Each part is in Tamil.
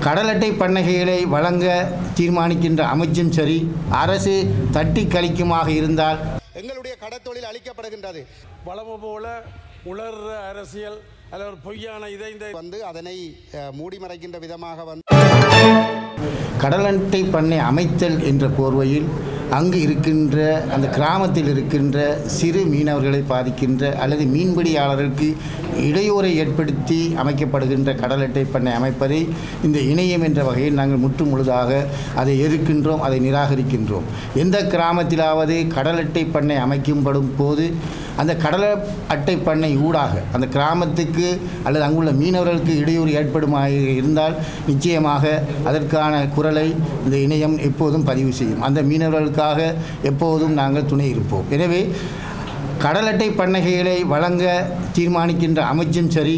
கடல் அட்டை பண்ணைகளை வழங்க தீர்மானிக்கின்ற அமைச்சும் சரி அரசு தட்டி கழிக்குமாக இருந்தால் எங்களுடைய கடத்தொழில் அளிக்கப்படுகின்றது வளம போல உலர்ற அரசியல் அல்லது ஒரு பொய்யான இதை இந்த வந்து அதனை அஹ், மூடி மறைக்கின்ற விதமாக வந்து கடல் அட்டை பண்ணை அமைத்தல் என்ற போர்வையில் அங்கு இருக்கின்ற அந்த கிராமத்தில் இருக்கின்ற சிறு மீனவர்களை பாதிக்கின்ற அல்லது மீன்பிடியாளர்களுக்கு இடையூறை ஏற்படுத்தி அமைக்கப்படுகின்ற கடல் அட்டை பண்ணை அமைப்பதை இந்த இணையம் என்ற வகையில் நாங்கள் முற்று முழுதாக அதை எதிர்க்கின்றோம் அதை நிராகரிக்கின்றோம் எந்த கிராமத்திலாவது கடல் அட்டை பண்ணை அமைக்கப்படும் போது அந்த கடல் அட்டை பண்ணை ஊடாக அந்த கிராமத்துக்கு அல்லது அங்குள்ள மீனவர்களுக்கு இடையூறு ஏற்படுமாக இருந்தால் நிச்சயமாக அதற்கான குரலை இந்த இணையம் எப்போதும் பதிவு செய்யும் அந்த மீனவர்களுக்காக எப்போதும் நாங்கள் துணை இருப்போம் எனவே கடல் அட்டை பண்ணைகளை வழங்க தீர்மானிக்கின்ற அமைச்சும் சரி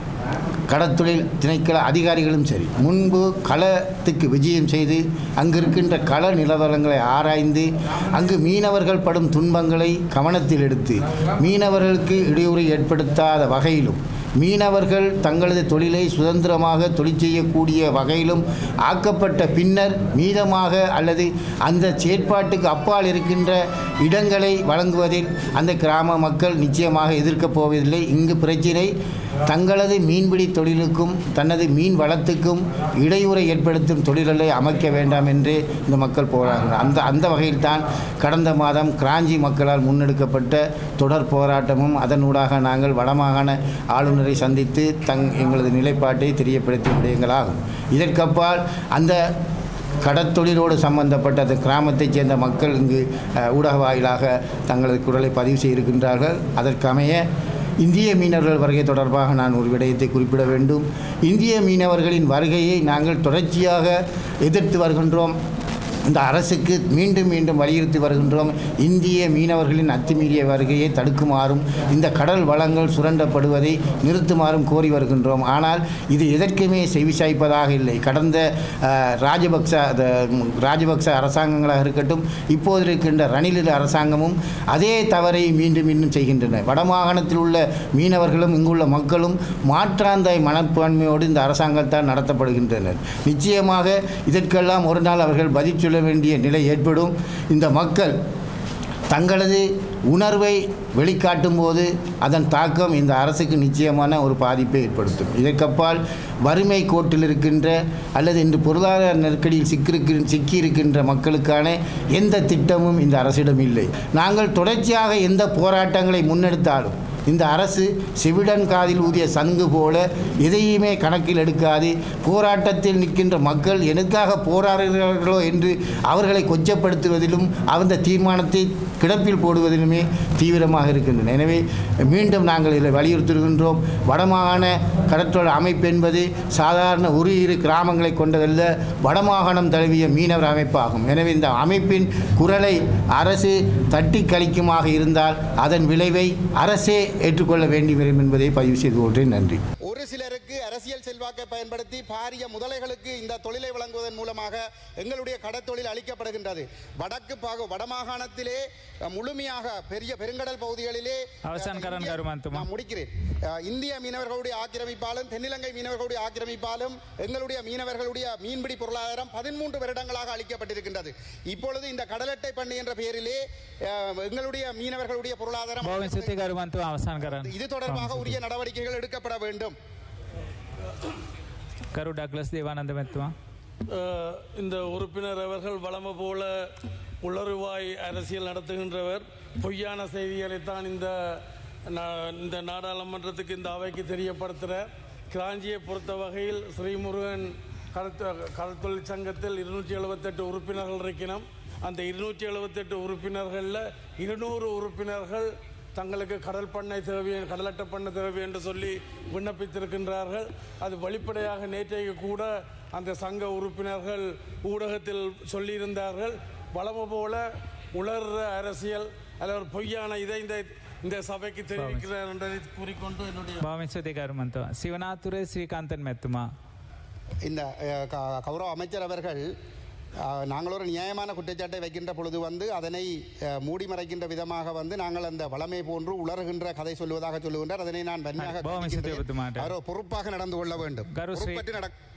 கடற்தொழில் திணைக்கள அதிகாரிகளும் சரி முன்பு களத்துக்கு விஜயம் செய்து அங்கு இருக்கின்ற கள நிலவரங்களை ஆராய்ந்து அங்கு மீனவர்கள் படும் துன்பங்களை கவனத்தில் எடுத்து மீனவர்களுக்கு இடையூறு ஏற்படுத்தாத வகையிலும் மீனவர்கள் தங்களது தொழிலை சுதந்திரமாக தொழில் செய்யக்கூடிய வகையிலும் ஆக்கப்பட்ட பின்னர் மீதமாக அல்லது அந்த செயற்பாட்டுக்கு அப்பால் இருக்கின்ற இடங்களை வழங்குவதில் அந்த கிராம மக்கள் நிச்சயமாக எதிர்க்கப் போவதில்லை இங்கு பிரச்சினை தங்களது மீன்பிடி தொழிலுக்கும் தனது மீன் வளத்துக்கும் இடையூறை ஏற்படுத்தும் தொழில்களை அமைக்க வேண்டாம் என்று இந்த மக்கள் போராடுகிறார் அந்த அந்த வகையில்தான் கடந்த மாதம் கிராஞ்சி மக்களால் முன்னெடுக்கப்பட்ட தொடர் போராட்டமும் அதனூடாக நாங்கள் வடமாகாண ஆளுநரை சந்தித்து தங் எங்களது நிலைப்பாட்டை தெரியப்படுத்திய விடயங்களாகும் இதற்கப்பால் அந்த கடற்தொழிலோடு சம்பந்தப்பட்ட அந்த கிராமத்தைச் சேர்ந்த மக்கள் இங்கு அஹ், ஊடக வாயிலாக தங்களது குரலை பதிவு செய்திருக்கின்றார்கள் அதற்கமைய இந்திய மீனவர்கள் வருகை தொடர்பாக நான் ஒரு விடயத்தை குறிப்பிட வேண்டும் இந்திய மீனவர்களின் வருகையை நாங்கள் தொடர்ச்சியாக எதிர்த்து வருகின்றோம் இந்த அரசுக்கு மீண்டும் மீண்டும் வலியுறுத்தி வருகின்றோம் இந்திய மீனவர்களின் அத்துமீறிய வருகையை தடுக்குமாறும் இந்த கடல் வளங்கள் சுரண்டப்படுவதை நிறுத்துமாறும் கோரி வருகின்றோம் ஆனால் இது எதற்குமே செவிசாய்ப்பதாக இல்லை கடந்த அஹ், ராஜபக்ச அந்த, ம், ராஜபக்ச அரசாங்கங்களாக இருக்கட்டும் இப்போது இருக்கின்ற ரணில் அரசாங்கமும் அதே தவறை மீண்டும் மீண்டும் செய்கின்றன வடமாகாணத்தில் உள்ள மீனவர்களும் இங்குள்ள மக்களும் மாற்றாந்தாய் மனப்பான்மையோடு இந்த அரசாங்கத்தால் நடத்தப்படுகின்றனர் நிச்சயமாக இதற்கெல்லாம் ஒரு நாள் அவர்கள் பதில் சொல்ல வேண்டிய நிலை ஏற்படும் இந்த மக்கள் தங்களது உணர்வை வெளிக்காட்டும் போது அதன் தாக்கம் இந்த அரசுக்கு நிச்சயமான ஒரு பாதிப்பை ஏற்படுத்தும் இதற்கப்பால் வறுமை கோட்டில் இருக்கின்ற அல்லது இன்று பொருளாதார நெருக்கடியில் சிக்கிருக்கு சிக்கியிருக்கின்ற மக்களுக்கான எந்த திட்டமும் இந்த அரசிடம் இல்லை நாங்கள் தொடர்ச்சியாக எந்த போராட்டங்களை முன்னெடுத்தாலும் இந்த அரசு செவிடன் காதில் ஊதிய சங்கு போல எதையுமே கணக்கில் எடுக்காது போராட்டத்தில் நிற்கின்ற மக்கள் எதற்காக போராடுகிறார்களோ என்று அவர்களை கொச்சப்படுத்துவதிலும் அந்த தீர்மானத்தை கிடப்பில் போடுவதிலுமே தீவிரமாக இருக்கின்றன எனவே மீண்டும் நாங்கள் இதை வலியுறுத்துகின்றோம் வடமாகாண கடற்றொழில் அமைப்பு என்பது சாதாரண ஒரு இரு கிராமங்களை கொண்டதல்ல வடமாகாணம் தழுவிய மீனவர் அமைப்பாகும் எனவே இந்த அமைப்பின் குரலை அரசு தட்டி கழிக்குமாக இருந்தால் அதன் விளைவை அரசே ஏற்றுக்கொள்ள வேண்டி வரும் என்பதை பதிவு செய்து கொள்கிறேன் நன்றி ஒரு சிலருக்கு அரசியல் செல்வாக்கை பயன்படுத்தி பாரிய முதலைகளுக்கு இந்த தொழிலை வழங்குவதன் மூலமாக எங்களுடைய கடத்தொழில் அளிக்கப்படுகின்றது வடக்கு பாக வடமாகாணத்திலே அஹ், முழுமையாக பெரிய பெருங்கடல் பகுதிகளிலே அவசான் கரண் இந்திய- கருமாந்துமா. நான் முடிக்கிறேன் அஹ், இந்திய மீனவர்களுடைய ஆக்கிரமிப்பாலும் தென்னிலங்கை மீனவர்களுடைய ஆக்கிரமிப்பாலும் எங்களுடைய மீனவர்களுடைய மீன்பிடி பொருளாதாரம் பதிமூன்று வருடங்களாக அளிக்கப்பட்டிருக்கின்றது இப்பொழுது இந்த கடலட்டை பண்ணை என்ற பெயரிலே அஹ், எங்களுடைய மீனவர்களுடைய பொருளாதாரம் බෝවෙන් සිතේ කරුමන්තුව අවසන් කරන්න இது தொடர்பாக உரிய நடவடிக்கைகள் எடுக்கப்பட வேண்டும் කරු ඩක්ලස් දේවානන්ද මැත්තුවා அஹ், இந்த உறுப்பினர் அவர்கள் வளம போல உளறுவாய் அரசியல் நடத்துகின்றவர் பொய்யான செய்திகளைத்தான் இந்த நா- இந்த நாடாளுமன்றத்துக்கு இந்த அவைக்கு தெரியப்படுத்துகிறார் கிராஞ்சியை பொறுத்த வகையில் ஸ்ரீமுருகன் கடத்த கடற்தொழில் சங்கத்தில் இருநூற்றி எழுபத்தெட்டு உறுப்பினர்கள் இருக்கணும் அந்த இருநூற்றி எழுபத்தெட்டு உறுப்பினர்களில் இருநூறு உறுப்பினர்கள் தங்களுக்கு கடல் பண்ணை தேவை கடலட்டை பண்ணை தேவை என்று சொல்லி விண்ணப்பித்திருக்கின்றார்கள் அது வெளிப்படையாக நேற்றைக்கு கூட அந்த சங்க உறுப்பினர்கள் ஊடகத்தில் சொல்லியிருந்தார்கள் வளம போல உலர்ற அரசியல் அல்லது ஒரு பொய்யான இதை இந்த இந்த சபைக்கு தெரிவிக்கிறார் என்பதை கூறிக்கொண்டு என்னுடைய බෝවෙන් සිතේ කරුමන්තුව සිවනාතුරේ ශ්‍රීකාන්තන් මැත්තුමා இந்த அஹ், க- கௌரவ அமைச்சர் அவர்கள் அஹ், நாங்கள் ஒரு நியாயமான குற்றச்சாட்டை வைக்கின்ற பொழுது வந்து அதனை அஹ், மூடி மறைக்கின்ற விதமாக வந்து நாங்கள் அந்த வளமை போன்று உலர்கின்ற கதை சொல்லுவதாக சொல்லுகின்றார் அதனை நான் வன்மையாக பாவம் கண்டிக்கின்றேன். சித்திரகுப்து மாட்டேன். அவர் பொறுப்பாக நடந்து கொள்ள வேண்டும் கரு ஸ்ரீ- பொறுப்பற்று நடக்